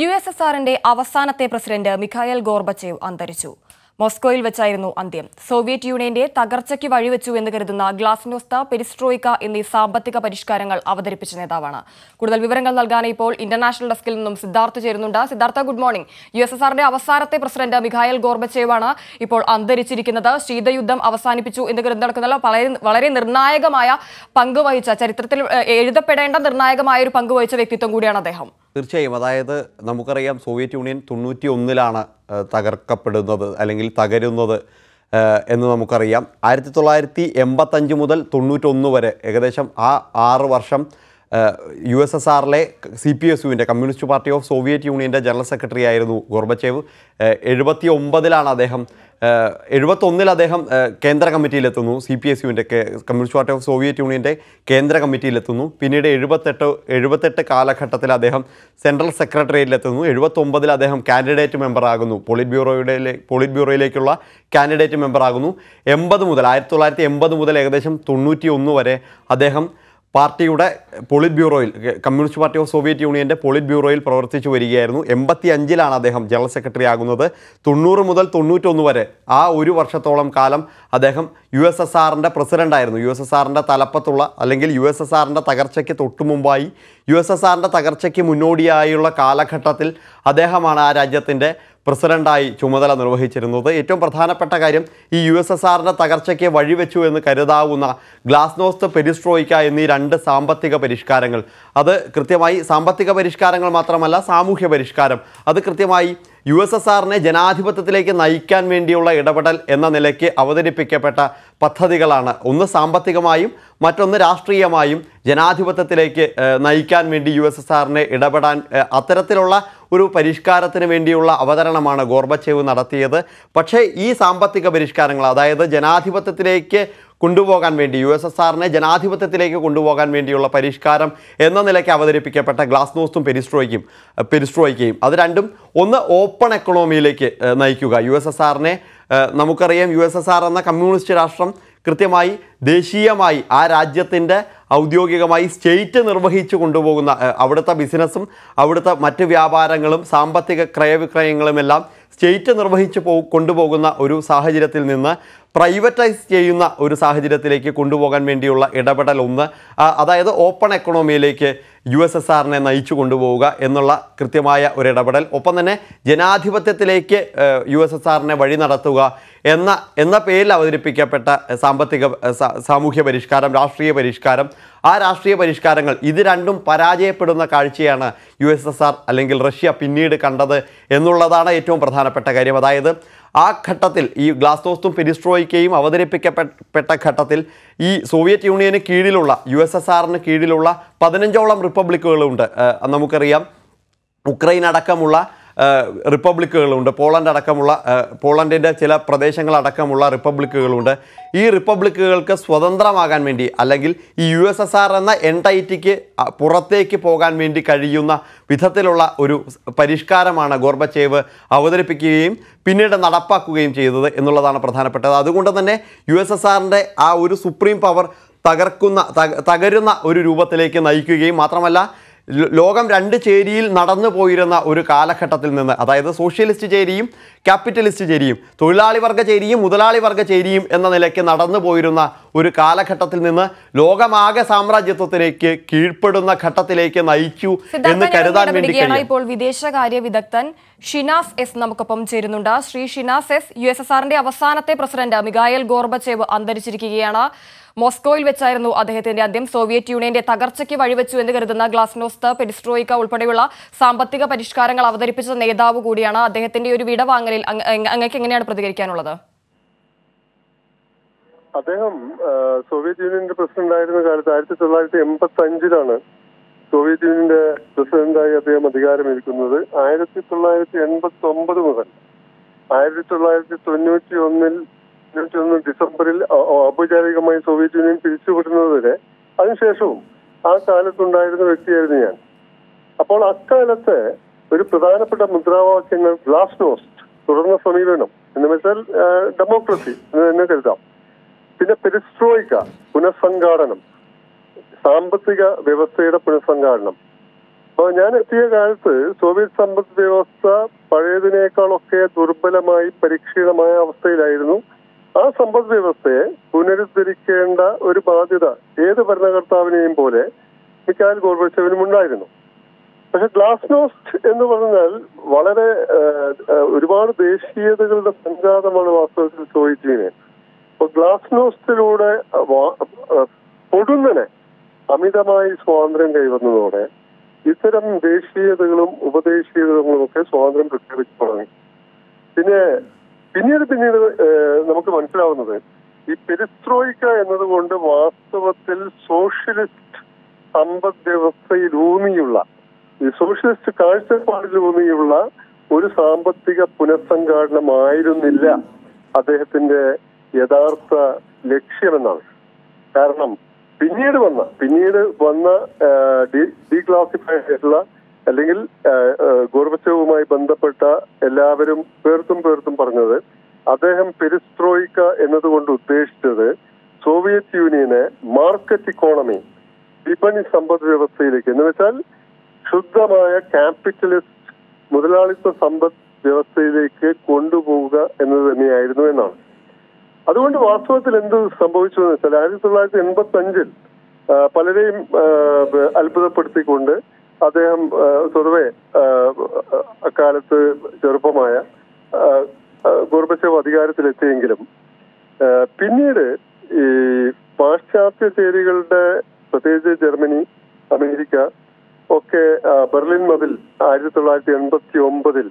U S S ആറിന്റെ അവസാനത്തെ president Mikhael Gorbachev അന്തരിച്ചു മോസ്കോയിൽ വെച്ചായിരുന്നു അന്ത്യം സോവിയറ്റ് യൂണിയന്റെ തകർച്ചയ്ക്ക് വഴിവെച്ചു എന്ന് കരുതുന്ന ഗ്ലാസ്നോസ്ത പെരിസ്ട്രോയിക്ക എന്നീ സാമ്പത്തിക പരിഷ്കാരങ്ങൾ അവതരിപ്പിച്ച നേതാവാണ് കൂടുതൽ വിവരങ്ങൾ നൽകാൻ ഇപ്പോൾ ഇന്റർനാഷണൽ ഡെസ്കിൽ നിന്നും സിദ്ധാർത്ഥ് ചേരുന്നുണ്ട് Siddhartha good morning U S S ആറിന്റെ അവസാനത്തെ പ്രസിഡന്റ് മിഖായൽ ഗോർബച്ചേവാണ് ഇപ്പോൾ അന്തരിച്ചിരിക്കുന്നത് ശീതയുദ്ധം അവസാനിപ്പിച്ചു എന്ന് കരുതനടക്കുന്ന വളരെ വളരെ നിർണായകമായ പങ്ക് വഹിച്ച ചരിത്രത്തിൽ ഏഹ്, എഴുതപ്പെടേണ്ട നിർണായകമായ ഒരു പങ്ക് വഹിച്ച വ്യക്തിത്വം കൂടിയാണ് അദ്ദേഹം തീർച്ചയായും അതായത് നമുക്കറിയാം സോവിയറ്റ് യൂണിയൻ തൊണ്ണൂറ്റി ഒന്നിലാണ് തകർക്കപ്പെടുന്നത് അല്ലെങ്കിൽ തകരുന്നത് ഏഹ്, എന്ന് നമുക്കറിയാം ആയിരത്തി തൊള്ളായിരത്തി എൺപത്തഞ്ച് മുതൽ തൊണ്ണൂറ്റൊന്ന് വരെ ഏകദേശം ആ ആറ് വർഷം യു എസ് എസ് ആറിലെ സി പി എസ് യുവിൻ്റെ കമ്മ്യൂണിസ്റ്റ് പാർട്ടി ഓഫ് സോവിയറ്റ് യൂണിയൻ്റെ ജനറൽ സെക്രട്ടറി ആയിരുന്നു ഗോർബച്ചേവ് എഴുപത്തി ഒമ്പതിലാണ് അദ്ദേഹം എഴുപത്തൊന്നിൽ അദ്ദേഹം ഏഹ്, കേന്ദ്ര കമ്മിറ്റിയിലെത്തുന്നു സി പി എസ് യുവിൻ്റെ കമ്മ്യൂണിസ്റ്റ് പാർട്ടി ഓഫ് സോവിയറ്റ് യൂണിയൻ്റെ കേന്ദ്ര കമ്മിറ്റിയിലെത്തുന്നു പിന്നീട് എഴുപത്തെട്ട് എഴുപത്തെട്ട് കാലഘട്ടത്തിൽ അദ്ദേഹം സെൻട്രൽ സെക്രട്ടറിയേറ്റിലെത്തുന്നു എഴുപത്തൊമ്പതിൽ അദ്ദേഹം കാൻഡിഡേറ്റ് മെമ്പർ ആകുന്നു പോളിറ്റ് ബ്യൂറോയുടെ പോളിറ്റ് ബ്യൂറോയിലേക്കുള്ള കാൻഡിഡേറ്റ് മെമ്പർ ആകുന്നു എൺപത് മുതൽ ആയിരത്തി തൊള്ളായിരത്തി എൺപത് മുതൽ ഏകദേശം തൊണ്ണൂറ്റി ഒന്ന് വരെ അദ്ദേഹം പാർട്ടിയുടെ പോളിറ്റ് ബ്യൂറോയിൽ കമ്മ്യൂണിസ്റ്റ് പാർട്ടി ഓഫ് സോവിയറ്റ് യൂണിയൻ്റെ പോളിറ്റ് ബ്യൂറോയിൽ പ്രവർത്തിച്ചു വരികയായിരുന്നു എൺപത്തി അഞ്ചിലാണ് അദ്ദേഹം ജനറൽ സെക്രട്ടറി ആകുന്നത് തൊണ്ണൂറ് മുതൽ തൊണ്ണൂറ്റൊന്ന് വരെ ആ ഒരു വർഷത്തോളം കാലം അദ്ദേഹം യു എസ് എസ് ആറിൻ്റെ പ്രസിഡൻ്റായിരുന്നു യു എസ് എസ് ആറിൻ്റെ തലപ്പത്തുള്ള അല്ലെങ്കിൽ യു എസ് എസ് ആറിൻ്റെ തകർച്ചയ്ക്ക് തൊട്ടു മുമ്പായി യു എസ് എസ് ആറിൻ്റെ തകർച്ചയ്ക്ക് മുന്നോടിയായുള്ള കാലഘട്ടത്തിൽ അദ്ദേഹമാണ് ആ രാജ്യത്തിൻ്റെ പ്രസിഡന്റായി ചുമതല നിർവഹിച്ചിരുന്നത് ഏറ്റവും പ്രധാനപ്പെട്ട കാര്യം ഈ യു എസ് എസ് ആറിൻ്റെ തകർച്ചയ്ക്ക് വഴിവെച്ചു എന്ന് കരുതാവുന്ന ഗ്ലാസ്നോസ്ത് പെരിസ്ട്രോയിക്ക എന്നീ രണ്ട് സാമ്പത്തിക പരിഷ്കാരങ്ങൾ അത് കൃത്യമായി സാമ്പത്തിക പരിഷ്കാരങ്ങൾ മാത്രമല്ല സാമൂഹ്യ പരിഷ്കാരം അത് കൃത്യമായി യു എസ് എസ് ആറിനെ ജനാധിപത്യത്തിലേക്ക് നയിക്കാൻ വേണ്ടിയുള്ള ഇടപെടൽ എന്ന നിലയ്ക്ക് അവതരിപ്പിക്കപ്പെട്ട പദ്ധതികളാണ് ഒന്ന് സാമ്പത്തികമായും മറ്റൊന്ന് രാഷ്ട്രീയമായും ജനാധിപത്യത്തിലേക്ക് ഏഹ്, നയിക്കാൻ വേണ്ടി യു എസ് എസ് ആറിനെ ഇടപെടാൻ ഏഹ്, അത്തരത്തിലുള്ള ഒരു പരിഷ്കാരത്തിന് വേണ്ടിയുള്ള അവതരണമാണ് ഗോർബച്ചേവ് നടത്തിയത് പക്ഷേ ഈ സാമ്പത്തിക പരിഷ്കാരങ്ങൾ അതായത് ജനാധിപത്യത്തിലേക്ക് കൊണ്ടുപോകാൻ വേണ്ടി യു എസ് എസ് ആറിനെ ജനാധിപത്യത്തിലേക്ക് കൊണ്ടുപോകാൻ വേണ്ടിയുള്ള പരിഷ്കാരം എന്ന നിലയ്ക്ക് അവതരിപ്പിക്കപ്പെട്ട ഗ്ലാസ്നോസ്തും പെരിസ്ട്രോയ്ക്കും ഏഹ്, പെരിസ്ട്രോയ്ക്കയും അത് രണ്ടും ഒന്ന് ഓപ്പൺ എക്കണോമിയിലേക്ക് ഏഹ്, നയിക്കുക യു എസ് എസ് ആറിനെ ഏഹ്, നമുക്കറിയാം യു എസ് എസ് ആർ എന്ന കമ്മ്യൂണിസ്റ്റ് രാഷ്ട്രം കൃത്യമായി ദേശീയമായി ആ രാജ്യത്തിൻ്റെ ഔദ്യോഗികമായി സ്റ്റേറ്റ് നിർവഹിച്ചു കൊണ്ടുപോകുന്ന ഏഹ്, അവിടുത്തെ ബിസിനസ്സും അവിടുത്തെ മറ്റ് വ്യാപാരങ്ങളും സാമ്പത്തിക ക്രയവിക്രയങ്ങളുമെല്ലാം സ്റ്റേറ്റ് നിർവഹിച്ച് പോ കൊണ്ടുപോകുന്ന ഒരു സാഹചര്യത്തിൽ നിന്ന് പ്രൈവറ്റൈസ് ചെയ്യുന്ന ഒരു സാഹചര്യത്തിലേക്ക് കൊണ്ടുപോകാൻ വേണ്ടിയുള്ള ഇടപെടൽ ഒന്ന് ആ, അതായത് ഓപ്പൺ എക്കണോമിയിലേക്ക് യു എസ് എസ് ആറിനെ നയിച്ചു കൊണ്ടുപോവുക എന്നുള്ള കൃത്യമായ ഒരു ഇടപെടൽ ഒപ്പം തന്നെ ജനാധിപത്യത്തിലേക്ക് ഏഹ്, യു എസ് എസ് ആറിനെ വഴി നടത്തുക എന്ന എന്ന പേരിൽ അവതരിപ്പിക്കപ്പെട്ട ഏഹ്, സാമ്പത്തിക ഏഹ്, സാ- സാമൂഹ്യ പരിഷ്കാരം രാഷ്ട്രീയ പരിഷ്കാരം ആ രാഷ്ട്രീയ പരിഷ്കാരങ്ങൾ ഇത് രണ്ടും പരാജയപ്പെടുന്ന കാഴ്ചയാണ് യു എസ് എസ് ആർ അല്ലെങ്കിൽ റഷ്യ പിന്നീട് കണ്ടത് എന്നുള്ളതാണ് ഏറ്റവും പ്രധാനപ്പെട്ട കാര്യം അതായത് ആ ഘട്ടത്തിൽ ഈ ഗ്ലാസ്നോസ്തും പെരിസ്ട്രോയിക്കയും അവതരിപ്പിക്കപ്പെട്ട ഘട്ടത്തിൽ ഈ സോവിയറ്റ് യൂണിയന് കീഴിലുള്ള യു എസ് എസ് ആറിന് കീഴിലുള്ള പതിനഞ്ചോളം റിപ്പബ്ലിക്കുകളുണ്ട് ഏഹ് നമുക്കറിയാം ഉക്രൈൻ അടക്കമുള്ള ഏഹ്, റിപ്പബ്ലിക്കുകളുണ്ട് പോളണ്ട് അടക്കമുള്ള ഏഹ്, പോളണ്ടിൻ്റെ ചില പ്രദേശങ്ങളടക്കമുള്ള റിപ്പബ്ലിക്കുകളുണ്ട് ഈ റിപ്പബ്ലിക്കുകൾക്ക് സ്വതന്ത്രമാകാൻ വേണ്ടി അല്ലെങ്കിൽ ഈ യു എസ് എസ് ആർ എന്ന എൻടൈറ്റിക്ക് പുറത്തേക്ക് പോകാൻ വേണ്ടി കഴിയുന്ന വിധത്തിലുള്ള ഒരു പരിഷ്കാരമാണ് ഗോർബച്ചേവ് അവതരിപ്പിക്കുകയും പിന്നീട് നടപ്പാക്കുകയും ചെയ്തത് എന്നുള്ളതാണ് പ്രധാനപ്പെട്ടത് അതുകൊണ്ട് തന്നെ യു എസ് എസ് ആറിൻ്റെ ആ ഒരു സുപ്രീം പവർ തകർക്കുന്ന തക- തകരുന്ന ഒരു രൂപത്തിലേക്ക് നയിക്കുകയും മാത്രമല്ല ലോ- ലോകം രണ്ട് ചേരിയിൽ നടന്നു പോയിരുന്ന ഒരു കാലഘട്ടത്തിൽ നിന്ന് അതായത് സോഷ്യലിസ്റ്റ് ചേരിയും ക്യാപിറ്റലിസ്റ്റ് ചേരിയും തൊഴിലാളി വർഗ ചേരിയും മുതലാളി വർഗ ചേരിയും എന്ന നിലയ്ക്ക് നടന്നു പോയിരുന്ന ഒരു കാലഘട്ടത്തിൽ നിന്ന് ലോകമാകെ സാമ്രാജ്യത്വത്തിലേക്ക് കീഴ്പ്പെടുന്ന ഘട്ടത്തിലേക്ക് നയിച്ചു സിദ്ധാർത്ഥ എന്ന് ഞാൻ കരുതാൻ വേണ്ടി ഇടപെടുകയാണ് കഴിയും ഇപ്പോൾ വിദേശകാര്യ വിദഗ്ധൻ ഷിനാസ് എസ് നമുക്കൊപ്പം ചേരുന്നുണ്ട് Shri Shinas S U S S ആറിന്റെ അവസാനത്തെ പ്രസിഡന്റ് മിഗായൽ ഗോർബച്ചേവ് അന്തരിച്ചിരിക്കുകയാണ് മോസ്കോയിൽ വെച്ചായിരുന്നു അദ്ദേഹത്തിന്റെ ആദ്യം സോവിയറ്റ് യൂണിയന്റെ തകർച്ചയ്ക്ക് വഴിവെച്ചു എന്ന് കരുതുന്ന ഗ്ലാസ്നോസ്ത പെരിസ്ട്രോയിക്ക ഉൾപ്പെടെയുള്ള സാമ്പത്തിക പരിഷ്കാരങ്ങൾ അവതരിപ്പിച്ച നേതാവ് കൂടിയാണ് അദ്ദേഹത്തിന്റെ ഈ ഒരു വിടവാങ്ങലിൽ അങ്ങ് അങ്ങ് അങ്ങേക്ക് എങ്ങനെയാണ് പ്രതികരിക്കാനുള്ളത് അദ്ദേഹം ആ, സോവിയറ്റ് യൂണിയന്റെ പ്രസിഡന്റ് ആയിരുന്ന കാലത്ത് ആയിരത്തി തൊള്ളായിരത്തി എൺപത്തി അഞ്ചിലാണ് സോവിയറ്റ് യൂണിയന്റെ പ്രസിഡന്റായി അദ്ദേഹം അധികാരമേൽക്കുന്നത് ആയിരത്തി തൊള്ളായിരത്തി എൺപത്തി ഒമ്പത് മുതൽ ആയിരത്തി തൊള്ളായിരത്തി തൊണ്ണൂറ്റി ഒന്നിൽ തൊണ്ണൂറ്റി ഒന്ന് ഡിസംബറിൽ ഔ- ഔ- ഔപചാരികമായി സോവിയറ്റ് യൂണിയൻ പിരിച്ചുവിടുന്നത് വരെ അതിനുശേഷവും ആ കാലത്തുണ്ടായിരുന്ന വ്യക്തിയായിരുന്നു ഞാൻ അപ്പോൾ അക്കാലത്ത് ഒരു പ്രധാനപ്പെട്ട മുദ്രാവാക്യങ്ങൾ ഗ്ലാസ്നോസ്റ്റ് തുറന്ന സമീപനം എന്ന് വെച്ചാൽ ഡെമോക്രസി എന്ന് തന്നെ കരുതാം പിന്നെ പെരിസ്ട്രോയിക്ക പുനഃസംഘാടനം സാമ്പത്തിക വ്യവസ്ഥയുടെ പുനഃസംഘാടനം അപ്പോൾ ഞാൻ എത്തിയ കാലത്ത് സോവിയറ്റ് സമ്പദ് വ്യവസ്ഥ പഴയതിനേക്കാളൊക്കെ ദുർബലമായി പരിക്ഷീണമായ അവസ്ഥയിലായിരുന്നു ആ സമ്പദ് വ്യവസ്ഥയെ പുനരുദ്ധരിക്കേണ്ട ഒരു ബാധ്യത ഏത് ഭരണകർത്താവിനെയും പോലെ മിക്കാൽ ഗോർബച്ചവിനും ഉണ്ടായിരുന്നു പക്ഷെ ഗ്ലാസ്നോസ്റ്റ് എന്ന് പറഞ്ഞാൽ വളരെ ഏഹ്, ഏഹ്, ഒരുപാട് ദേശീയതകളുടെ സംഘാതമാണ് വാസ്തവത്തിൽ സോവിയറ്റ് യൂണിയൻ അപ്പൊ ഗ്ലാസ്നോസ്റ്റിലൂടെ വാ- ഏഹ്, പൊടുന്നനെ അമിതമായി സ്വാതന്ത്ര്യം കൈവന്നതോടെ ഇത്തരം ദേശീയതകളും ഉപദേശീയതകളും ഒക്കെ സ്വാതന്ത്ര്യം പ്രഖ്യാപിച്ചു തുടങ്ങി പിന്നെ പിന്നീട് പിന്നീട് ഏഹ്, നമുക്ക് മനസ്സിലാവുന്നത് ഈ പെരിസ്ട്രോയിക്ക എന്നതുകൊണ്ട് വാസ്തവത്തിൽ സോഷ്യലിസ്റ്റ് സമ്പദ് വ്യവസ്ഥയിൽ ഊന്നിയുള്ള ഈ സോഷ്യലിസ്റ്റ് കാഴ്ചപ്പാടിൽ ഊന്നിയുള്ള ഒരു സാമ്പത്തിക പുനഃസംഘാടനമായിരുന്നില്ല അദ്ദേഹത്തിന്റെ യഥാർത്ഥ ലക്ഷ്യമെന്നാണ് കാരണം പിന്നീട് വന്ന പിന്നീട് വന്ന ഡീക്ലാസിഫൈഡ് ആയിട്ടുള്ള അല്ലെങ്കിൽ ഗോർബച്ചവുമായി ബന്ധപ്പെട്ട എല്ലാവരും പേർത്തും പേർത്തും പറഞ്ഞത് അദ്ദേഹം പെരിസ്ട്രോയിക്ക എന്നതുകൊണ്ട് ഉദ്ദേശിച്ചത് സോവിയറ്റ് യൂണിയനെ മാർക്കറ്റ് ഇക്കോണമി വിപണി സമ്പദ് വ്യവസ്ഥയിലേക്ക് എന്ന് വെച്ചാൽ ശുദ്ധമായ ക്യാപിറ്റലിസ്റ്റ് മുതലാളിത്ത സമ്പദ് വ്യവസ്ഥയിലേക്ക് കൊണ്ടുപോവുക എന്നത് തന്നെയായിരുന്നു എന്നാണ് അതുകൊണ്ട് വാസ്തവത്തിൽ എന്ത് സംഭവിച്ചു എന്ന് വെച്ചാൽ ആയിരത്തി തൊള്ളായിരത്തി എൺപത്തി അഞ്ചിൽ പലരെയും ആ, അത്ഭുതപ്പെടുത്തിക്കൊണ്ട് അദ്ദേഹം ആ, സ്വതവേ ആ, അക്കാലത്ത് ചെറുപ്പമായ ആ, ആ, ഗോർബച്ചേവ് അധികാരത്തിലെത്തിയെങ്കിലും ആ, പിന്നീട് ഈ പാശ്ചാത്യ ചേരികളുടെ പ്രത്യേകിച്ച് ജർമ്മനി അമേരിക്ക ഒക്കെ ആ, ബെർലിൻ മതിൽ ആയിരത്തി തൊള്ളായിരത്തി എൺപത്തി ഒമ്പതിൽ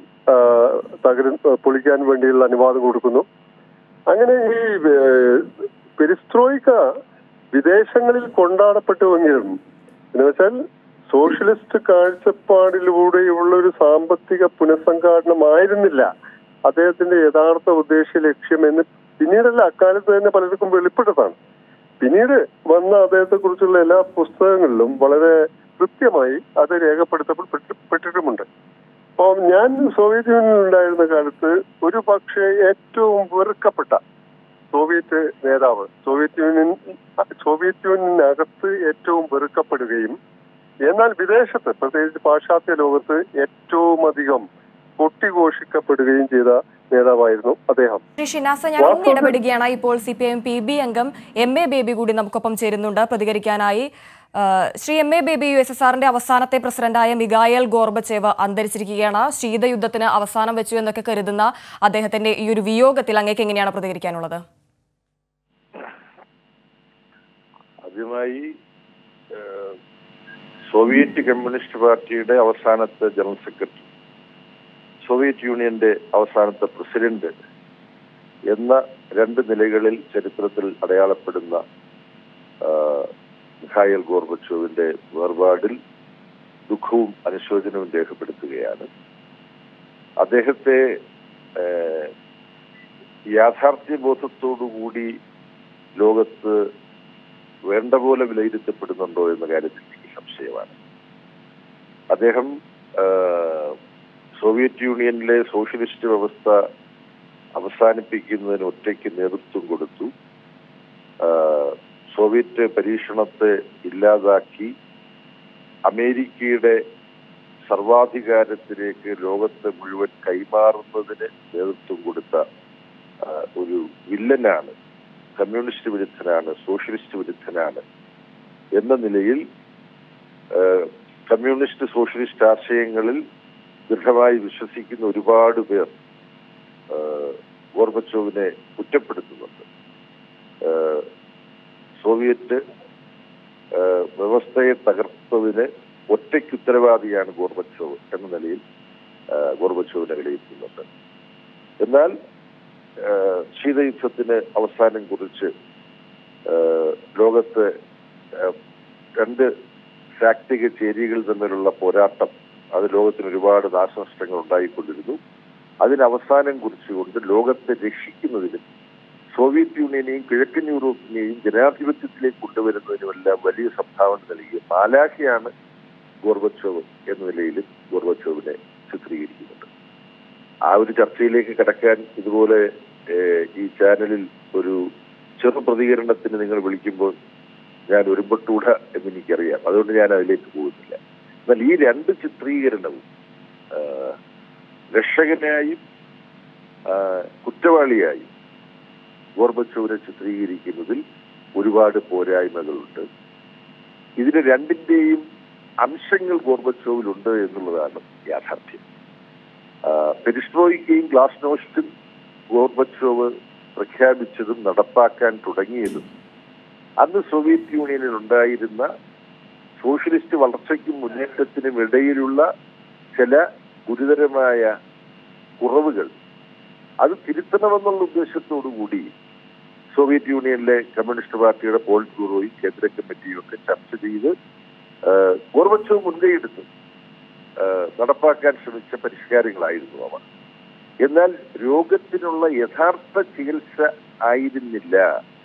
തകര പൊളിക്കാൻ വേണ്ടിയുള്ള അനുവാദം കൊടുക്കുന്നു അങ്ങനെ ഈ ഏഹ്, പെരിസ്ട്രോയിക്ക വിദേശങ്ങളിൽ കൊണ്ടാടപ്പെട്ടുവെങ്കിലും എന്ന് വെച്ചാൽ സോഷ്യലിസ്റ്റ് കാഴ്ചപ്പാടിലൂടെയുള്ള ഒരു സാമ്പത്തിക പുനഃസംഘാടനമായിരുന്നില്ല അദ്ദേഹത്തിന്റെ യഥാർത്ഥ ഉദ്ദേശ ലക്ഷ്യം എന്ന് പിന്നീടല്ല അക്കാലത്ത് തന്നെ പലർക്കും വെളിപ്പെട്ടതാണ് പിന്നീട് വന്ന അദ്ദേഹത്തെ കുറിച്ചുള്ള എല്ലാ പുസ്തകങ്ങളിലും വളരെ കൃത്യമായി അത് രേഖപ്പെടുത്തപ്പെട്ടിട്ടുമുണ്ട് അപ്പോൾ ഞാൻ സോവിയറ്റ് യൂണിയനിൽ ഉണ്ടായിരുന്ന കാലത്ത് ഒരു പക്ഷേ ഏറ്റവും വെറുക്കപ്പെട്ട സോവിയറ്റ് നേതാവ് സോവിയറ്റ് യൂണിയൻ സോവിയറ്റ് യൂണിയനകത്ത് ഏറ്റവും വെറുക്കപ്പെടുകയും എന്നാൽ വിദേശത്ത് പ്രത്യേകിച്ച് പാശ്ചാത്യ ലോകത്ത് ഏറ്റവും അധികം കൊട്ടിഘോഷിക്കപ്പെടുകയും ചെയ്ത നേതാവായിരുന്നു അദ്ദേഹം ശ്രീ ഷിനാസ ഞാൻ ഒന്ന് ഇടപെടുകയാണ് ഇപ്പോൾ C P M P B അംഗം എം എ ബേബി കൂടി നമുക്കൊപ്പം ചേരുന്നുണ്ട് പ്രതികരിക്കാനായി ആ, Shri M A Baby U S S ആറിന്റെ അവസാനത്തെ പ്രസിഡന്റായ മിഗായൽ ഗോർബച്ചേവ് അന്തരിച്ചിരിക്കുകയാണ് ശീതയുദ്ധത്തിന് അവസാനം വെച്ചു എന്നൊക്കെ കരുതുന്ന അദ്ദേഹത്തിന്റെ ഈ ഒരു വിയോഗത്തിൽ അങ്ങേക്ക് എങ്ങനെയാണ് പ്രതികരിക്കാനുള്ളത് ആദ്യമായി ഏഹ്, സോവിയറ്റ് കമ്മ്യൂണിസ്റ്റ് പാർട്ടിയുടെ അവസാനത്തെ ജനറൽ സെക്രട്ടറി സോവിയറ്റ് യൂണിയന്റെ അവസാനത്തെ പ്രസിഡന്റ് എന്ന രണ്ട് നിലകളിൽ ചരിത്രത്തിൽ അടയാളപ്പെടുന്ന ആഹ്, മിഖായൽ ഗോർബച്ചോവിന്റെ വേർപാടിൽ ദുഃഖവും അനുശോചനവും രേഖപ്പെടുത്തുകയാണ് അദ്ദേഹത്തെ ഏഹ്, യാഥാർത്ഥ്യബോധത്തോടുകൂടി ലോകത്ത് വേണ്ട പോലെ വിലയിരുത്തപ്പെടുന്നുണ്ടോ എന്ന കാര്യത്തിൽ എനിക്ക് സംശയമാണ് അദ്ദേഹം ആ, സോവിയറ്റ് യൂണിയനിലെ സോഷ്യലിസ്റ്റ് വ്യവസ്ഥ അവസാനിപ്പിക്കുന്നതിന് ഒറ്റയ്ക്ക് നേതൃത്വം കൊടുത്തു ആ, സോവിയറ്റ് പരീക്ഷണത്തെ ഇല്ലാതാക്കി അമേരിക്കയുടെ സർവാധികാരത്തിലേക്ക് ലോകത്തെ മുഴുവൻ കൈമാറുന്നതിന് നേതൃത്വം കൊടുത്ത ആ, ഒരു വില്ലനാണ് കമ്മ്യൂണിസ്റ്റ് വിരുദ്ധനാണ് സോഷ്യലിസ്റ്റ് വിരുദ്ധനാണ് എന്ന നിലയിൽ ഏഹ്, കമ്മ്യൂണിസ്റ്റ് സോഷ്യലിസ്റ്റ് ആശയങ്ങളിൽ ദൃഢമായി വിശ്വസിക്കുന്ന ഒരുപാട് പേർ ഏഹ്, ഗോർബച്ചോവിനെ കുറ്റപ്പെടുത്തുന്നുണ്ട് ഏഹ്, സോവിയറ്റ് ഏഹ്, വ്യവസ്ഥയെ തകർത്തതിന് ഒറ്റയ്ക്ക് ഉത്തരവാദിയാണ് ഗോർബച്ചോവ് എന്ന നിലയിൽ ഏഹ്, ഗോർബച്ചോവിനെ വിലയിരുത്തുന്നുണ്ട് എന്നാൽ ഏഹ് ശീതയുദ്ധത്തിന് അവസാനം കുറിച്ച് ഏഹ് ലോകത്ത് ഏഹ് രണ്ട് ശാക്തിക ചേരികൾ തമ്മിലുള്ള പോരാട്ടം അത് ലോകത്തിന് ഒരുപാട് നാശനഷ്ടങ്ങൾ ഉണ്ടായിക്കൊണ്ടിരുന്നു അതിന് അവസാനം കുറിച്ചുകൊണ്ട് ലോകത്തെ രക്ഷിക്കുന്നതിനും സോവിയറ്റ് യൂണിയനെയും കിഴക്കൻ യൂറോപ്പിനെയും ജനാധിപത്യത്തിലേക്ക് കൊണ്ടുവരുന്നതിനുമെല്ലാം വലിയ സംഭാവന നൽകിയ മാലാഖയാണ് ഗോർബച്ചോവ് എന്ന നിലയിലും ഗോർബച്ചോവിനെ ചിത്രീകരിക്കുന്നുണ്ട് ആ ഒരു ചർച്ചയിലേക്ക് കടക്കാൻ ഇതുപോലെ ഏഹ്, ഈ ചാനലിൽ ഒരു ചെറു പ്രതികരണത്തിന് നിങ്ങൾ വിളിക്കുമ്പോൾ ഞാൻ ഒരുമ്പെട്ടൂട എന്ന് എനിക്കറിയാം അതുകൊണ്ട് ഞാൻ അതിലേക്ക് പോകുന്നില്ല എന്നാൽ ഈ രണ്ട് ചിത്രീകരണവും ആ, രക്ഷകനായും ആ, കുറ്റവാളിയായും ഗോർബച്ചോവിനെ ചിത്രീകരിക്കുന്നതിൽ ഒരുപാട് പോരായ്മകളുണ്ട് ഇതിന് രണ്ടിന്റെയും അംശങ്ങൾ ഗോർബച്ചോവിലുണ്ട് എന്നുള്ളതാണ് യാഥാർത്ഥ്യം ആ, പെരിസ്ട്രോയിക്കയും ഗ്ലാസ്നോസ്റ്റും ഗോർബച്ചോവ് പ്രഖ്യാപിച്ചതും നടപ്പാക്കാൻ തുടങ്ങിയതും അന്ന് സോവിയറ്റ് യൂണിയനിൽ ഉണ്ടായിരുന്ന സോഷ്യലിസ്റ്റ് വളർച്ചയ്ക്കും മുന്നേറ്റത്തിനും ഇടയിലുള്ള ചില ഗുരുതരമായ കുറവുകൾ അത് തിരുത്തണമെന്നുള്ള ഉദ്ദേശത്തോടു കൂടി സോവിയറ്റ് യൂണിയനിലെ കമ്മ്യൂണിസ്റ്റ് പാർട്ടിയുടെ പോളിറ്റ് ബ്യൂറോയും കേന്ദ്ര കമ്മിറ്റിയും ഒക്കെ ചർച്ച ചെയ്ത് ഗോർബച്ചോവ് മുൻകൈയെടുത്തു ആ, നടപ്പാക്കാൻ ശ്രമിച്ച പരിഷ്കാരങ്ങളായിരുന്നു അവ എന്നാൽ രോഗത്തിനുള്ള യഥാർത്ഥ ചികിത്സ ആയിരുന്നില്ല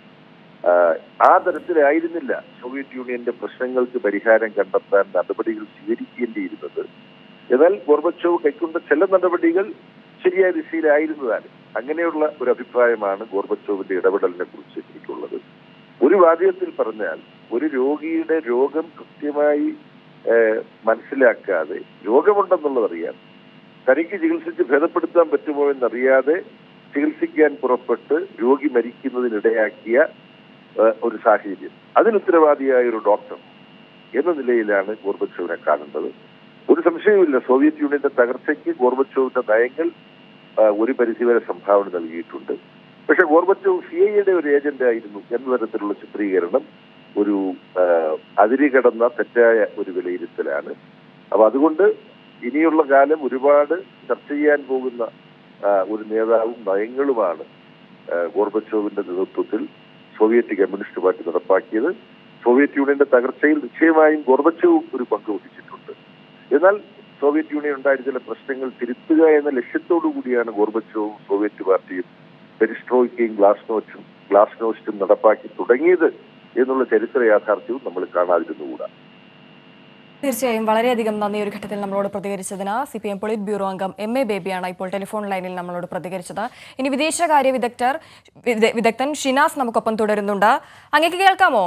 ആ, ആ തരത്തിലായിരുന്നില്ല സോവിയറ്റ് യൂണിയന്റെ പ്രശ്നങ്ങൾക്ക് പരിഹാരം കണ്ടെത്താൻ നടപടികൾ സ്വീകരിക്കേണ്ടിയിരുന്നത് എന്നാൽ ഗോർബച്ചോവ് കൈക്കൊണ്ട ചില നടപടികൾ ശരിയായ ദിശയിലായിരുന്നതാണ് അങ്ങനെയുള്ള ഒരു അഭിപ്രായമാണ് ഗോർബച്ചോവിന്റെ ഇടപെടലിനെ കുറിച്ച് എനിക്കുള്ളത് ഒരു വാചകത്തിൽ പറഞ്ഞാൽ ഒരു രോഗിയുടെ രോഗം കൃത്യമായി ഏഹ്, മനസ്സിലാക്കാതെ രോഗമുണ്ടെന്നുള്ളതറിയാം തനിക്ക് ചികിത്സിച്ച് ഭേദപ്പെടുത്താൻ പറ്റുമോ എന്നറിയാതെ ചികിത്സിക്കാൻ പുറപ്പെട്ട് രോഗി മരിക്കുന്നതിനിടയാക്കിയ ഏഹ്, ഒരു സാഹചര്യം അതിന് ഉത്തരവാദിയായ ഒരു ഡോക്ടർ എന്ന നിലയിലാണ് ഗോർബച്ചോവിനെ കാണേണ്ടത് ഒരു സംശയവുമില്ല സോവിയറ്റ് യൂണിയന്റെ തകർച്ചയ്ക്ക് ഗോർബച്ചോവിന്റെ നയങ്ങൾ ആ, ഒരു പരിധിവരെ സംഭാവന നൽകിയിട്ടുണ്ട് പക്ഷെ ഗോർബച്ചോവ് സി ഐ യുടെ ഒരു ഏജന്റ് ആയിരുന്നു എന്ന തരത്തിലുള്ള ചിത്രീകരണം ഒരു ആ, അതിരുകടന്ന തെറ്റായ ഒരു വിലയിരുത്തലാണ് അപ്പൊ അതുകൊണ്ട് ഇനിയുള്ള കാലം ഒരുപാട് ചർച്ച ചെയ്യാൻ പോകുന്ന ആ, ഒരു നേതാവും നയങ്ങളുമാണ് ആ, ഗോർബച്ചോവിന്റെ നേതൃത്വത്തിൽ സോവിയറ്റ് കമ്മ്യൂണിസ്റ്റ് പാർട്ടി നടപ്പാക്കിയത് സോവിയറ്റ് യൂണിയന്റെ തകർച്ചയിൽ നിശ്ചയമായും ഗോർബച്ചോവും ഒരു പങ്ക് വഹിച്ചിട്ടുണ്ട് എന്നാൽ സോവിയറ്റ് യൂണിയൻ ഉണ്ടായ ചില പ്രശ്നങ്ങൾ തിരുത്തുക എന്ന ലക്ഷ്യത്തോടു കൂടിയാണ് ഗോർബച്ചോവും സോവിയറ്റ് പാർട്ടിയും പെരിസ്ട്രോയ്ക്കയും ഗ്ലാസ്നോസ്റ്റും ഗ്ലാസ്നോസ്റ്റും നടപ്പാക്കി തുടങ്ങിയത് എന്നുള്ള ചരിത്ര യാഥാർത്ഥ്യവും നമ്മൾ കാണാതിരുന്നുകൂടാ തീർച്ചയായും വളരെയധികം നന്ദി ഒരു ഘട്ടത്തിൽ നമ്മളോട് പ്രതികരിച്ചതിന് C P M politburo അംഗം എം എ ബേബിയാണ് ഇപ്പോൾ ടെലിഫോൺ ലൈനിൽ നമ്മളോട് പ്രതികരിച്ചത് ഇനി വിദേശകാര്യ വിദഗ്ധർ വിദ- വിദഗ്ധൻ ഷിനാസ് നമുക്കൊപ്പം തുടരുന്നുണ്ട് അങ്ങേക്ക് കേൾക്കാമോ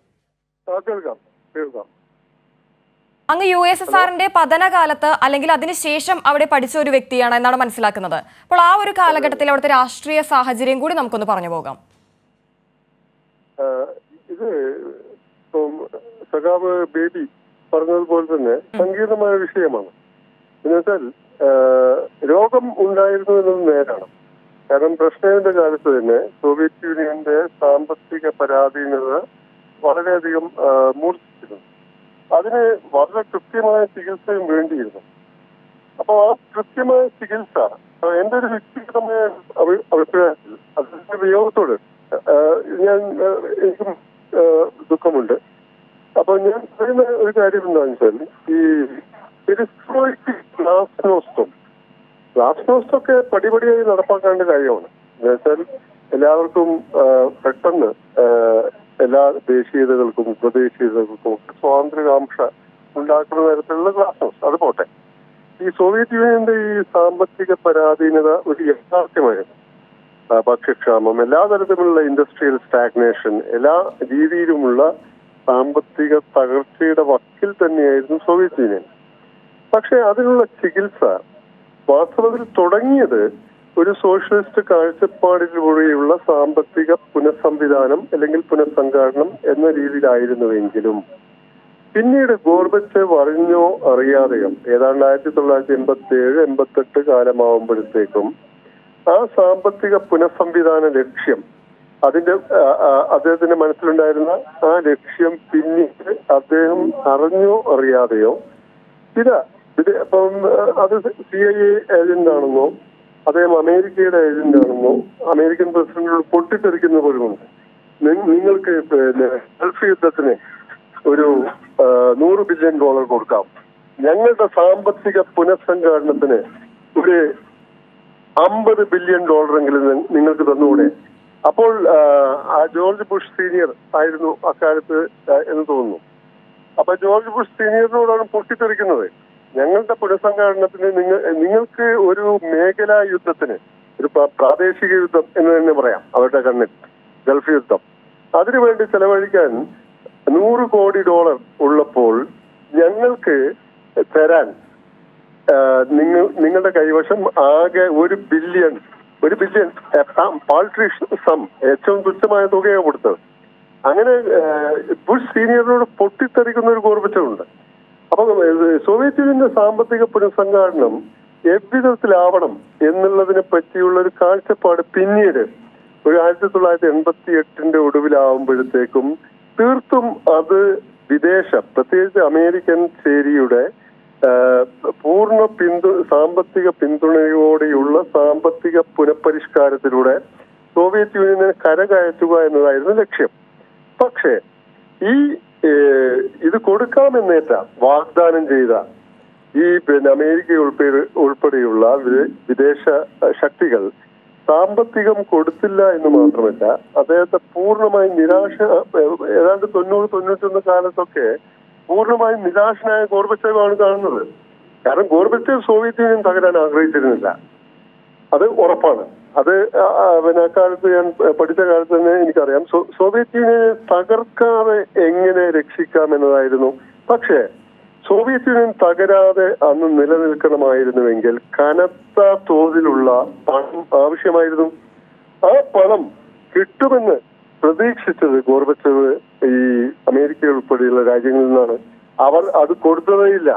ആ, കേൾക്കാം കേൾക്കാം അങ്ങ് യു എസ് എസ് ആറിന്റെ പതനകാലത്ത് അല്ലെങ്കിൽ അതിനുശേഷം അവിടെ പഠിച്ച ഒരു വ്യക്തിയാണ് എന്നാണ് മനസ്സിലാക്കുന്നത് അപ്പോൾ ആ ഒരു കാലഘട്ടത്തിൽ അവിടുത്തെ രാഷ്ട്രീയ സാഹചര്യം കൂടി നമുക്കൊന്ന് പറഞ്ഞു പോകാം ആ, ഇത് ഇപ്പം സഖാവ് ബേബി പറഞ്ഞതുപോലെ തന്നെ സങ്കീർണമായ വിഷയമാണ് എന്നുവെച്ചാൽ ആ, രോഗം ഉണ്ടായിരുന്നു എന്നത് നേരാണ് കാരണം ബ്രഷ്നേവിന്റെ കാലത്ത് തന്നെ സോവിയറ്റ് യൂണിയന്റെ സാമ്പത്തിക പരാധീനത വളരെയധികം ആ, മൂർച്ഛിച്ചിരുന്നു അതിന് വളരെ കൃത്യമായ ചികിത്സയും വേണ്ടിയിരുന്നു അപ്പൊ ആ കൃത്യമായ ചികിത്സ ആ, എന്റെ ഒരു വ്യക്തിഗതമായ അഭി- അഭിപ്രായത്തിൽ അതിന്റെ വിയോഗത്തോട് ആ, ഞാൻ ആ, എനിക്കും ആ, ദുഃഖമുണ്ട് അപ്പൊ ഞാൻ പറയുന്ന ഒരു കാര്യം എന്താണെന്ന് വെച്ചാൽ ഈ പെരിസ്ട്രോയിക്ക് ഗ്ലാസ്നോസ്റ്റം ഗ്ലാസ്നോസ്റ്റൊക്കെ പടിപടിയായി നടപ്പാക്കേണ്ട കാര്യമാണ് എന്നുവെച്ചാൽ എല്ലാവർക്കും ആ, പെട്ടെന്ന് ആ, എല്ലാ ദേശീയതകൾക്കും ഉപദേശീയതകൾക്കും ഒക്കെ സ്വാതന്ത്ര്യകാംക്ഷ ഉണ്ടാക്കുന്ന തരത്തിലുള്ള ഗ്ലാസ്നോസ് അത് പോട്ടെ ഈ സോവിയറ്റ് യൂണിയന്റെ ഈ സാമ്പത്തിക പരാധീനത ഒരു യാഥാർത്ഥ്യമായിരുന്നു ആ, ഭക്ഷ്യക്ഷാമം എല്ലാ തരത്തിലുള്ള ഇൻഡസ്ട്രിയൽ സ്റ്റാഗ്നേഷൻ എല്ലാ രീതിയിലുമുള്ള സാമ്പത്തിക തകർച്ചയുടെ വക്കിൽ തന്നെയായിരുന്നു സോവിയറ്റ് യൂണിയൻ പക്ഷെ അതിനുള്ള ചികിത്സ വാസ്തവത്തിൽ തുടങ്ങിയത് ഒരു സോഷ്യലിസ്റ്റ് കാഴ്ചപ്പാടിലൂടെയുള്ള സാമ്പത്തിക പുനഃസംവിധാനം അല്ലെങ്കിൽ പുനഃസംഘാടനം എന്ന രീതിയിലായിരുന്നുവെങ്കിലും പിന്നീട് ഗോർബച്ചേവ് അറിഞ്ഞോ അറിയാതെയോ ഏതാണ്ട് ആയിരത്തി തൊള്ളായിരത്തി എൺപത്തി ഏഴ് എൺപത്തെട്ട് കാലമാവുമ്പോഴത്തേക്കും ആ സാമ്പത്തിക പുനഃസംവിധാന ലക്ഷ്യം അതിന്റെ ആ, ആ, അദ്ദേഹത്തിന്റെ മനസ്സിലുണ്ടായിരുന്ന ആ ലക്ഷ്യം പിന്നീട് അദ്ദേഹം അറിഞ്ഞോ അറിയാതെയോ ചില ഇത് ഇപ്പം ആ, അത് സി ഐ എ ഏജന്റ് ആണെന്നോ അദ്ദേഹം അമേരിക്കയുടെ ഏജന്റ് ആണെന്നോ അമേരിക്കൻ പ്രസിഡന്റിനോട് പൊട്ടിത്തെറിക്കുന്ന പോലുമുണ്ട് നി- നിങ്ങൾക്ക് പിന്നെ ഗൾഫ് യുദ്ധത്തിന് ഒരു ആ, നൂറ് ബില്യൺ ഡോളർ കൊടുക്കാം ഞങ്ങളുടെ സാമ്പത്തിക പുനഃസംഘാടനത്തിന് ഒരു അമ്പത് ബില്യൺ ഡോളറെങ്കിലും നി- നിങ്ങൾക്ക് തന്നുകൂടെ അപ്പോൾ ആ, ആ ജോർജ് ബുഷ് സീനിയർ ആയിരുന്നു അക്കാലത്ത് ആ, എന്ന് തോന്നുന്നു അപ്പൊ ജോർജ് ബുഷ് സീനിയറിനോടാണ് പൊട്ടിത്തെറിക്കുന്നത് ഞങ്ങളുടെ പുനഃസംഘാടനത്തിന് നിങ്ങൾ നിങ്ങൾക്ക് ഒരു മേഖലാ യുദ്ധത്തിന് ഒരു പ്ര- പ്രാദേശിക യുദ്ധം എന്ന് തന്നെ പറയാം അവരുടെ കണ്ണിൽ ഗൾഫ് യുദ്ധം അതിനുവേണ്ടി ചെലവഴിക്കാൻ നൂറ് കോടി ഡോളർ ഉള്ളപ്പോൾ ഞങ്ങൾക്ക് തരാൻ ആഹ് നിങ്ങൾ നിങ്ങളുടെ കൈവശം ആകെ ഒരു ബില്യൺ ഒരു ബില്യൺ പാൾട്രി സം ഏറ്റവും തുച്ഛമായ തുകയാണ് കൊടുത്തത് അങ്ങനെ ആഹ് ബുഷ് സീനിയറിനോട് പൊട്ടിത്തെറിക്കുന്ന ഒരു ഗോർബച്ചുണ്ട് അപ്പൊ ഇത് സോവിയറ്റ് യൂണിയന്റെ സാമ്പത്തിക പുനഃസംഘാടനം എவ்விധത്തിലാവണം എന്നുള്ളതിനെ പറ്റിയുള്ള ഒരു കാഴ്ചപ്പാട് പിന്നീട് ഒരു ആയിരത്തി തൊള്ളായിരത്തി എൺപത്തി എട്ടിന്റെ ഒടുവിലാവുമ്പോഴത്തേക്കും തീർത്തും അത് വിദേശ പ്രത്യേകിച്ച് അമേരിക്കൻ ചേരിയുടെ ആ, പൂർണ്ണ പിന്തു സാമ്പത്തിക പിന്തുണയോടെയുള്ള സാമ്പത്തിക പുനഃപരിഷ്കാരത്തിലൂടെ സോവിയറ്റ് യൂണിയനെ കരകയറ്റുക എന്നതായിരുന്നു ലക്ഷ്യം പക്ഷേ ഈ ഏഹ്, ഇത് കൊടുക്കാമെന്നേറ്റ വാഗ്ദാനം ചെയ്ത ഈ പിന്നെ അമേരിക്ക ഉൾപ്പെടെ ഉൾപ്പെടെയുള്ള വിദേ- വിദേശ അഹ്, ശക്തികൾ സാമ്പത്തികം കൊടുത്തില്ല എന്ന് മാത്രമല്ല അദ്ദേഹത്തെ പൂർണ്ണമായി നിരാശ ഏഹ്, ഏതാണ്ട് തൊണ്ണൂറ് തൊണ്ണൂറ്റൊന്ന് കാലത്തൊക്കെ പൂർണ്ണമായും നിരാശനായ ഗോർബച്ചേവാണ് കാണുന്നത് കാരണം ഗോർബച്ചേവ് സോവിയറ്റ് യൂണിയൻ തകരാൻ ആഗ്രഹിച്ചിരുന്നില്ല അത് ഉറപ്പാണ് അത് ആ, ആ, പിന്നെ അക്കാലത്ത് ഞാൻ പഠിച്ച കാലത്ത് തന്നെ എനിക്കറിയാം സോ- സോവിയറ്റ് യൂണിയനെ തകർക്കാതെ എങ്ങനെ രക്ഷിക്കാം എന്നതായിരുന്നു പക്ഷേ സോവിയറ്റ് യൂണിയൻ തകരാതെ അന്ന് നിലനിൽക്കണമായിരുന്നുവെങ്കിൽ കനത്ത തോതിലുള്ള പണം ആവശ്യമായിരുന്നു ആ പണം കിട്ടുമെന്ന് പ്രതീക്ഷിച്ചത് ഗോർബച്ചവ് ഈ അമേരിക്ക ഉൾപ്പെടെയുള്ള രാജ്യങ്ങളിൽ നിന്നാണ് അവർ അത് കൊടുത്തതേയില്ല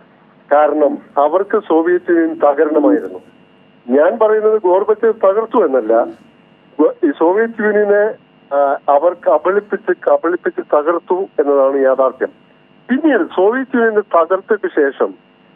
കാരണം അവർക്ക് സോവിയറ്റ് യൂണിയൻ തകരണമായിരുന്നു ഞാൻ പറയുന്നത് ഗോർബച്ചവ് തകർത്തു എന്നല്ല ഗോ- ഈ സോവിയറ്റ് യൂണിയനെ ആ, അവർ കബളിപ്പിച്ച് കബളിപ്പിച്ച് തകർത്തു എന്നതാണ് യാഥാർത്ഥ്യം പിന്നീട് സോവിയറ്റ് യൂണിയനെ തകർത്തിട്ട് ശേഷം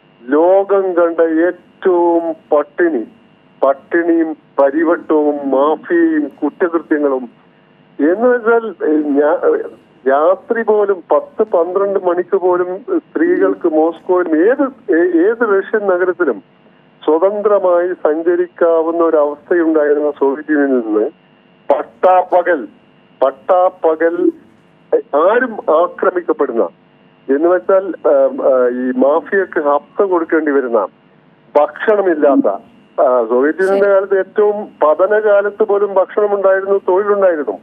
ലോകം കണ്ട ഏറ്റവും പട്ടിണി പട്ടിണിയും പരിവട്ടവും മാഫിയയും കുറ്റകൃത്യങ്ങളും എന്ന് വെച്ചാൽ ഏഹ്, ഞാ- ഏഹ്, രാത്രി പോലും പത്ത് പന്ത്രണ്ട് മണിക്ക് പോലും സ്ത്രീകൾക്ക് മോസ്കോയിലും ഏത് ഏ- ഏത് റഷ്യൻ നഗരത്തിലും സ്വതന്ത്രമായി സഞ്ചരിക്കാവുന്ന ഒരു അവസ്ഥയുണ്ടായിരുന്ന സോവിയറ്റ് യൂണിയനിൽ നിന്ന് പട്ടാപ്പകൽ പട്ടാപ്പകൽ ഏഹ്, ആരും ആക്രമിക്കപ്പെടുന്ന എന്ന് വെച്ചാൽ ആം, ആ, ഈ മാഫിയക്ക് ഹപ്ത കൊടുക്കേണ്ടി വരുന്ന ഭക്ഷണമില്ലാത്ത ആ, സോവിയറ്റ് യൂണിയന്റെ കാലത്ത് ഏറ്റവും പതന കാലത്ത് പോലും ഭക്ഷണമുണ്ടായിരുന്നു തൊഴിലുണ്ടായിരുന്നു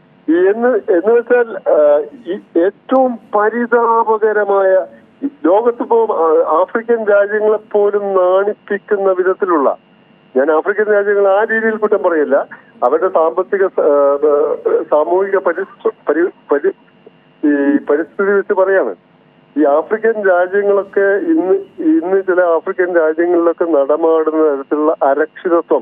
ഈ എന്ന് എന്ന് വെച്ചാൽ ആ, ഈ ഏറ്റവും പരിതാപകരമായ ഈ ലോകത്തിപ്പോ ആ, ആഫ്രിക്കൻ രാജ്യങ്ങളെ പോലും നാണിപ്പിക്കുന്ന വിധത്തിലുള്ള ഞാൻ ആഫ്രിക്കൻ രാജ്യങ്ങൾ ആ രീതിയിൽ കുറ്റം പറയില്ല അവരുടെ സാമ്പത്തിക സ- ആ, ആ, സാമൂഹിക പരിസ്ഥ പരി പരി ഈ പരിസ്ഥിതി വെച്ച് പറയാണ് ഈ ആഫ്രിക്കൻ രാജ്യങ്ങളൊക്കെ ഇന്ന് ഇന്ന് ചില ആഫ്രിക്കൻ രാജ്യങ്ങളിലൊക്കെ നടമാടുന്ന തരത്തിലുള്ള അരക്ഷിതത്വം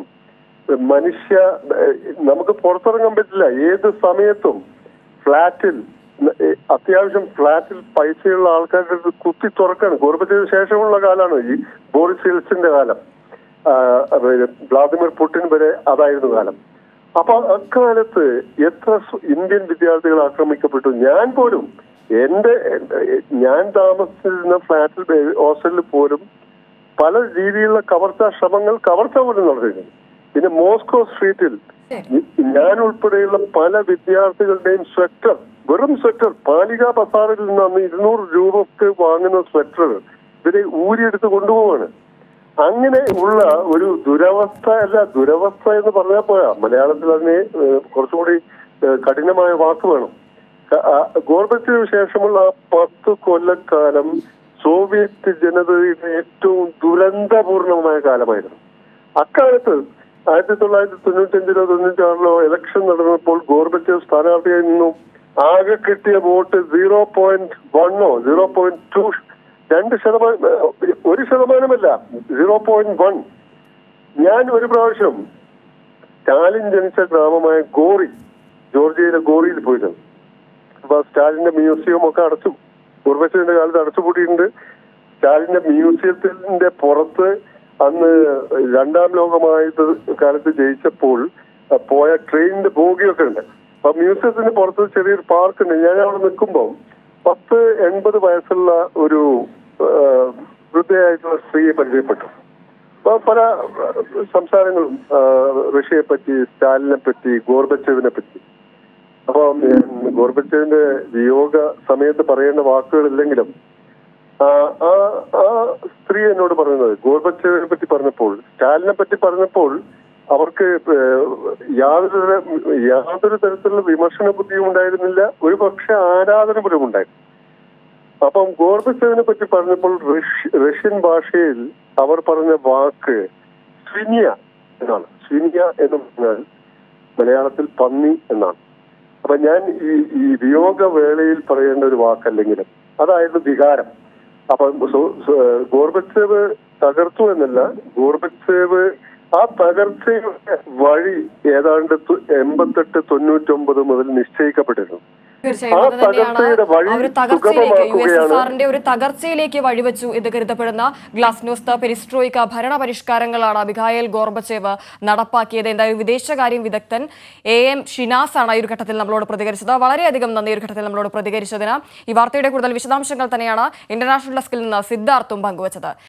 മനുഷ്യ ഏഹ്, നമുക്ക് പുറത്തിറങ്ങാൻ പറ്റില്ല ഏത് സമയത്തും ഫ്ലാറ്റിൽ ഏഹ്, അത്യാവശ്യം ഫ്ലാറ്റിൽ പൈസയുള്ള ആൾക്കാരുടെ അടുത്ത് കുത്തി തുറക്കാണ് ഗോർബച്ചതിന് ശേഷമുള്ള കാലമാണ് ഈ ബോറിസ് ഹിൽസിന്റെ കാലം ആ, അതായത് വ്ളാദിമിർ പുടിൻ വരെ അതായിരുന്നു കാലം അപ്പൊ അക്കാലത്ത് എത്ര സു- ഇന്ത്യൻ വിദ്യാർത്ഥികൾ ആക്രമിക്കപ്പെട്ടു ഞാൻ പോലും എന്റെ എന്റെ- ഞാൻ താമസിച്ചിരുന്ന ഫ്ലാറ്റിൽ ബേ- ഹോസ്റ്റലിൽ പോലും പല രീതിയിലുള്ള കവർച്ചാ ശ്രമങ്ങൾ കവർച്ച പോലും നടത്തിയിരുന്നു പിന്നെ മോസ്കോ സ്ട്രീറ്റിൽ ഞ- ഞാൻ ഉൾപ്പെടെയുള്ള പല വിദ്യാർത്ഥികളുടെയും സ്വെറ്റർ വെറും സ്വെറ്റർ പാലിക ബസാറിൽ നിന്ന് അന്ന് ഇരുന്നൂറ് രൂപക്ക് വാങ്ങുന്ന സ്വെറ്ററുകൾ ഇവരെ ഊരിയെടുത്ത് കൊണ്ടുപോവാണ് അങ്ങനെ ഉള്ള ഒരു ദുരവസ്ഥ അല്ല ദുരവസ്ഥ എന്ന് പറഞ്ഞാൽ പോരാ മലയാളത്തിൽ അതിന് ഏഹ്, കുറച്ചുകൂടി ഏഹ്, കഠിനമായ വാക്ക് വേണം ക- ആ, ഗോർബച്ചന് ശേഷമുള്ള ആ പത്ത് കൊല്ലക്കാലം സോവിയറ്റ് ജനതയുടെ ഏറ്റവും ദുരന്തപൂർണമായ കാലമായിരുന്നു അക്കാലത്ത് ആയിരത്തി തൊള്ളായിരത്തി തൊണ്ണൂറ്റഞ്ചിലോ തൊണ്ണൂറ്റാറിലോ ഇലക്ഷൻ നടന്നപ്പോൾ ഗോർബച്ചേവ് സ്ഥാനാർത്ഥിയായി നിന്നു ആകെ കിട്ടിയ വോട്ട് സീറോ പോയിന്റ് വണ്ണോ സീറോ പോയിന്റ് ടു രണ്ട് ശതമാനം ഏഹ്, ഒരു ശതമാനമല്ല സീറോ പോയിന്റ് വൺ ഞാൻ ഒരു പ്രാവശ്യം സ്റ്റാലിൻ ജനിച്ച ഗ്രാമമായ ഗോറി ജോർജിയയിലെ ഗോറിയിൽ പോയിരുന്നു അപ്പൊ സ്റ്റാലിന്റെ മ്യൂസിയം ഒക്കെ അടച്ചു ഗോർബച്ചേവിന്റെ കാലത്ത് അടച്ചുപൂട്ടിയിട്ടുണ്ട് സ്റ്റാലിന്റെ മ്യൂസിയത്തിന്റെ പുറത്ത് അന്ന് രണ്ടാം ലോകമായത് കാലത്ത് ജയിച്ചപ്പോൾ അഹ് പോയ ട്രെയിനിന്റെ ബോഗിയൊക്കെ ഉണ്ട് അപ്പൊ മ്യൂസിയത്തിന്റെ പുറത്ത് ചെറിയൊരു പാർക്ക് ഉണ്ട് ഞാൻ അവിടെ നിൽക്കുമ്പോൾ പത്ത് എൺപത് വയസ്സുള്ള ഒരു ആഹ്, വൃദ്ധയായിട്ടുള്ള സ്ത്രീയെ പരിചയപ്പെട്ടു അപ്പൊ പല ആഹ്, സംസാരങ്ങളും ആഹ്, റഷ്യയെ പറ്റി സ്റ്റാലിനെ പറ്റി ഗോർബച്ചേവിനെ പറ്റി അപ്പൊ ഗോർബച്ചേവിന്റെ വിയോഗ സമയത്ത് പറയേണ്ട വാക്കുകളില്ലെങ്കിലും ആ ആ ആ സ്ത്രീ എന്നോട് പറയുന്നത് ഗോർബച്ചേവിനെ പറ്റി പറഞ്ഞപ്പോൾ സ്റ്റാലിനെ പറ്റി പറഞ്ഞപ്പോൾ അവർക്ക് ഏഹ്, യാതൊരു തര- യാതൊരു തരത്തിലുള്ള വിമർശന ബുദ്ധിയും ഉണ്ടായിരുന്നില്ല ഒരു പക്ഷെ ആരാധന പോലും ഉണ്ടായിരുന്നു അപ്പം ഗോർബച്ചേവിനെ പറ്റി പറഞ്ഞപ്പോൾ റഷ്യ- റഷ്യൻ ഭാഷയിൽ അവർ പറഞ്ഞ വാക്ക് സ്വിനിയ എന്നാണ് സ്വിനിയ എന്ന് പറഞ്ഞാൽ മലയാളത്തിൽ പന്നി എന്നാണ് അപ്പൊ ഞാൻ ഈ ഈ വിയോഗ വേളയിൽ പറയേണ്ട ഒരു വാക്കല്ലെങ്കിലും അതായിരുന്നു വികാരം അപ്പൊ സോ- സോ- ഗോർബച്ചേവ് തകർത്തു എന്നല്ല ഗോർബച്ചേവ് ആ തകർച്ചയുടെ വഴി ഏതാണ്ട് തു- എൺപത്തെട്ട് തൊണ്ണൂറ്റൊമ്പത് മുതൽ നിശ്ചയിക്കപ്പെട്ടിരുന്നു തീർച്ചയായും ആ അത് തന്നെയാണ് തകർച്ചയുടെ വഴി ആ ഒരു തകർച്ചയിലേക്ക് യു എസ് സുഗമമാക്കുകയാണ്. എസ് ആറിന്റെ ഒരു തകർച്ചയിലേക്ക് വഴിവെച്ചു എന്ന് കരുതപ്പെടുന്ന ഗ്ലാസ്നോസ്ത പെരിസ്ട്രോയിക്ക ഭരണ പരിഷ്കാരങ്ങളാണ് മിഖായേൽ ഗോർബച്ചേവ് നടപ്പാക്കിയത് എന്തായാലും വിദേശകാര്യ വിദഗ്ധൻ എ എം ഷിനാസ് ആണ് ഈ ഒരു ഘട്ടത്തിൽ നമ്മളോട് പ്രതികരിച്ചത് വളരെയധികം നന്ദി ഈ ഒരു ഘട്ടത്തിൽ നമ്മളോട് പ്രതികരിച്ചതിന് ഈ വാർത്തയുടെ കൂടുതൽ വിശദാംശങ്ങൾ തന്നെയാണ് ഇന്റർനാഷണൽ ഡെസ്കിൽ നിന്ന് സിദ്ധാർത്ഥും പങ്കുവച്ചത്